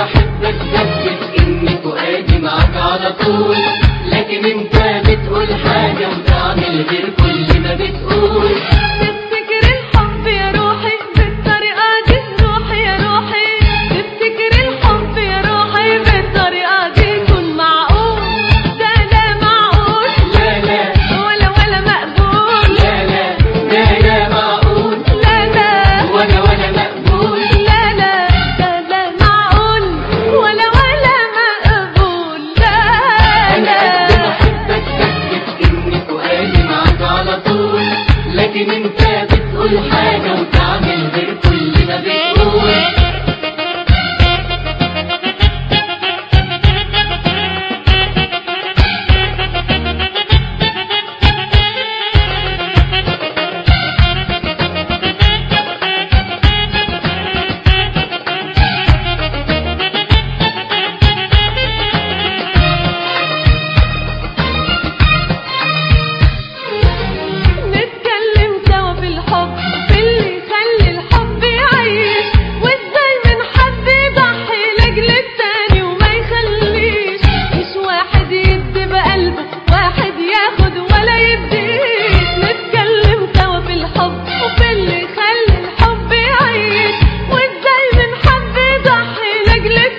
بحبك ثبت ان فؤادي معاك على طول لكن انت بتقول حاجة وتعمل غير كل ما بتقول تفتكر الحب يا روحي بالطريقة دي روحي يا روحي تفتكر الحب يا روحي بالطريقة دي يكون معقول ده ده معقول لا لا ولا ولا مقبول لا لا لا لا معقول لا لا ولا ولا مقبول لا لا لا لا معقول ولا ولا مقبول لا انا قد ما لا احبك ثبت ان فؤادي معاك على طول لكن انت بتقول حاجة وتعمل غير كل ما بتقول نتكلم سوا في الحب في اللي يخلي الحب يعيش وازاي من حد يضحي لاجل التاني وما يخليش مش واحد يدي بقلبه واحد ياخد ولا يديش نتكلم سوا في الحب وفي اللي يخلي الحب يعيش وازاي من حد يضحي لاجل